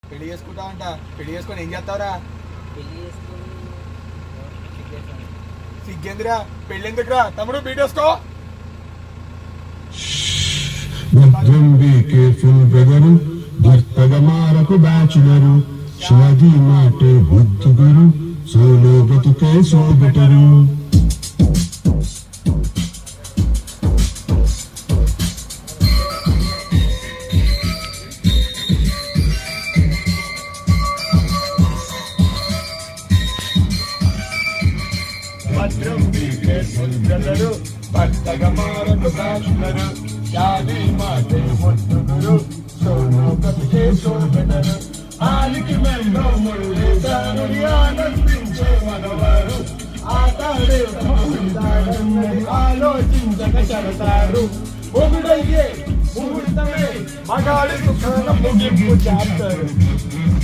పెళ్లి చేసుకుంటా అంట పెళ్లి చేసుకొని ఏం చేస్తావురా పెళ్లి చేసుకొని సిగ్గేస్తాను. సిగ్గేందిరా పెళ్లి ఎందుకురా తమ్ముడు బీటేసుకో భద్రం బి కేర్ఫుల్ బ్రదరు భర్తగ మారకు బ్యాచులరు షాదీ మాటే బుద్ధుగురు సోలో బతుకే సో బెటరు భద్రం బ్రదరు భర్తగా మారకు బ్యాచులరు షాదీ మాటే ముద్దుగురు సోను బతికే సో బెటరు ఆలికి మెంలో ముళ్ళేశానుని ఆనందించే మనవారు ఆటాడే తమ్ముడాడన్నది ఆలోచించక చెడతారు మొగుడయ్యే ముహూర్తమే మగాడి సుఖాన ముగింపు చేస్తారు